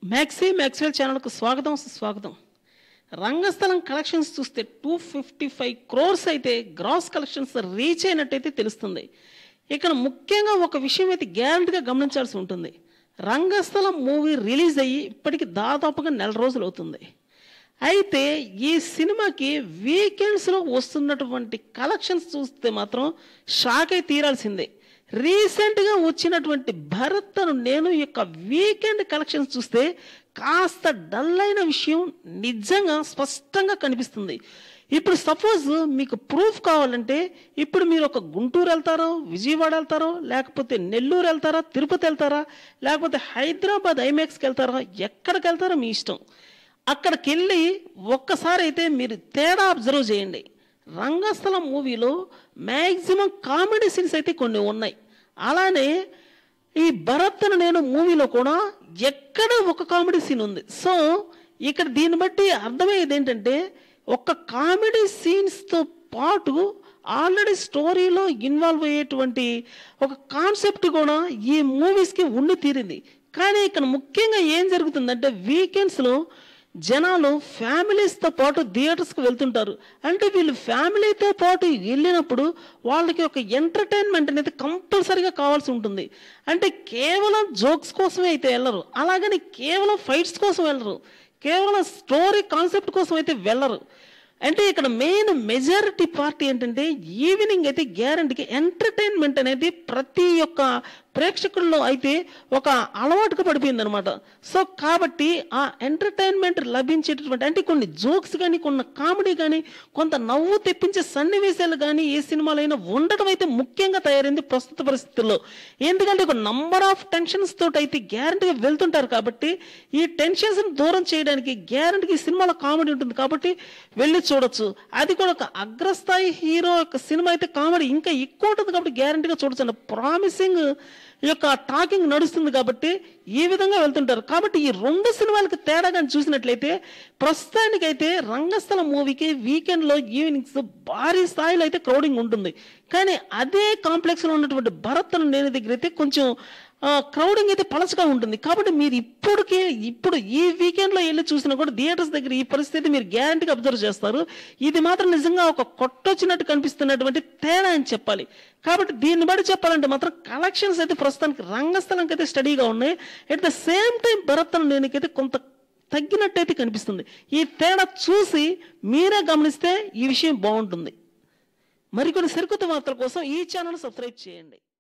maxi Maxwell ఛానల్కు స్వాగతం సుస్వాగతం రంగస్థలం కలెక్షన్స్ చూస్తే టూ ఫిఫ్టీ ఫైవ్ క్రోర్స్ అయితే గ్రాస్ కలెక్షన్స్ రీచ్ అయినట్టయితే తెలుస్తుంది ఇక్కడ ముఖ్యంగా ఒక విషయం అయితే గ్యారంటీగా గమనించాల్సి ఉంటుంది రంగస్థలం మూవీ రిలీజ్ అయ్యి ఇప్పటికి దాదాపుగా నెల రోజులు అవుతుంది అయితే ఈ సినిమాకి వీకెండ్స్లో వస్తున్నటువంటి కలెక్షన్స్ చూస్తే మాత్రం షాక్ అయి తీరాల్సిందే రీసెంట్గా వచ్చినటువంటి భరత్ అను నేను యొక్క వీకెండ్ కలెక్షన్స్ చూస్తే కాస్త డల్ అయిన విషయం నిజంగా స్పష్టంగా కనిపిస్తుంది ఇప్పుడు సపోజ్ మీకు ప్రూఫ్ కావాలంటే ఇప్పుడు మీరు ఒక గుంటూరు వెళ్తారో విజయవాడ వెళ్తారో లేకపోతే నెల్లూరు వెళ్తారా తిరుపతి వెళ్తారా లేకపోతే హైదరాబాద్ ఐమాక్స్కి వెళ్తారా ఎక్కడికి వెళ్తారో మీ ఇష్టం అక్కడికి వెళ్ళి ఒక్కసారి అయితే మీరు తేడా అబ్జర్వ్ చేయండి రంగస్థలం మూవీలో మ్యాక్సిమం కామెడీ సీన్స్ అయితే కొన్ని ఉన్నాయి అలానే ఈ భరత్ అను నేను మూవీలో కూడా ఎక్కడ ఒక కామెడీ సీన్ ఉంది సో ఇక్కడ దీన్ని బట్టి అర్థమయ్యేది ఏంటంటే ఒక కామెడీ సీన్స్తో పాటు ఆల్రెడీ స్టోరీలో ఇన్వాల్వ్ అయ్యేటువంటి ఒక కాన్సెప్ట్ కూడా ఈ మూవీస్కి ఉండి తీరింది కానీ ఇక్కడ ముఖ్యంగా ఏం జరుగుతుందంటే వీకెండ్స్లో జనాలు ఫ్యామిలీస్తో పాటు థియేటర్స్కి వెళ్తుంటారు అంటే వీళ్ళు ఫ్యామిలీతో పాటు వెళ్ళినప్పుడు వాళ్ళకి ఒక ఎంటర్టైన్మెంట్ అనేది కంపల్సరీగా కావాల్సి ఉంటుంది అంటే కేవలం జోక్స్ కోసమే అయితే వెళ్ళరు అలాగని కేవలం ఫైట్స్ కోసం వెళ్ళరు కేవలం స్టోరీ కాన్సెప్ట్ కోసం అయితే వెళ్ళరు అంటే ఇక్కడ మెయిన్ మెజారిటీ పార్టీ ఏంటంటే ఈవినింగ్ అయితే గ్యారంటీకి ఎంటర్టైన్మెంట్ అనేది ప్రతి ఒక్క ప్రేక్షకుల్లో అయితే ఒక అలవాటుగా పడిపోయింది అనమాట సో కాబట్టి ఆ ఎంటర్టైన్మెంట్ లభించేటటువంటి అంటే కొన్ని జోక్స్ కానీ కొన్ని కామెడీ కానీ కొంత నవ్వు తెప్పించే సన్నివేశాలు కానీ ఏ సినిమాలైనా ఉండటం అయితే ముఖ్యంగా తయారైంది ప్రస్తుత పరిస్థితుల్లో ఎందుకంటే ఒక నంబర్ ఆఫ్ టెన్షన్స్ తోటి అయితే గ్యారంటీగా వెళ్తుంటారు కాబట్టి ఈ టెన్షన్స్ దూరం చేయడానికి గ్యారంటీకి ఈ సినిమాలో కామెడీ ఉంటుంది కాబట్టి వెళ్ళి చూడొచ్చు అది కూడా ఒక అగ్రస్థాయి హీరో యొక్క సినిమా అయితే కామెడీ ఇంకా ఎక్కువ ఉంటుంది కాబట్టి గ్యారంటీగా చూడొచ్చు అండి ప్రామిసింగ్ యొక్క టాకింగ్ నడుస్తుంది కాబట్టి ఈ విధంగా వెళ్తుంటారు కాబట్టి ఈ రెండు సినిమాలకి తేడా కానీ చూసినట్లయితే ప్రస్తుతానికైతే రంగస్థలం మూవీకి వీకెండ్లో ఈవినింగ్స్ భారీ స్థాయిలో అయితే క్రౌడింగ్ ఉంటుంది కానీ అదే కాంప్లెక్స్లో ఉన్నటువంటి భరత్ నేను దగ్గర అయితే కొంచెం క్రౌడింగ్ అయితే పలచగా ఉంటుంది కాబట్టి మీరు ఇప్పటికే ఇప్పుడు ఈ వీకెండ్లో వెళ్ళి చూసినా కూడా థియేటర్స్ దగ్గర ఈ పరిస్థితి మీరు గ్యారంటీగా అబ్జర్వ్ చేస్తారు ఇది మాత్రం నిజంగా ఒక కొట్టొచ్చినట్టు కనిపిస్తున్నటువంటి తేడా అని చెప్పాలి కాబట్టి దీన్ని బట్టి చెప్పాలంటే మాత్రం కలెక్షన్స్ అయితే ప్రస్తుతానికి రంగస్థలంకి అయితే స్టడీగా ఉన్నాయి at the same time Bharat నేనికైతే కొంత తగ్గినట్టయితే కనిపిస్తుంది ఈ తేడా చూసి మీరే గమనిస్తే ఈ విషయం బాగుంటుంది మరికొన్ని సరికొత్త వార్తల కోసం ఈ ఛానల్ సబ్స్క్రైబ్ చేయండి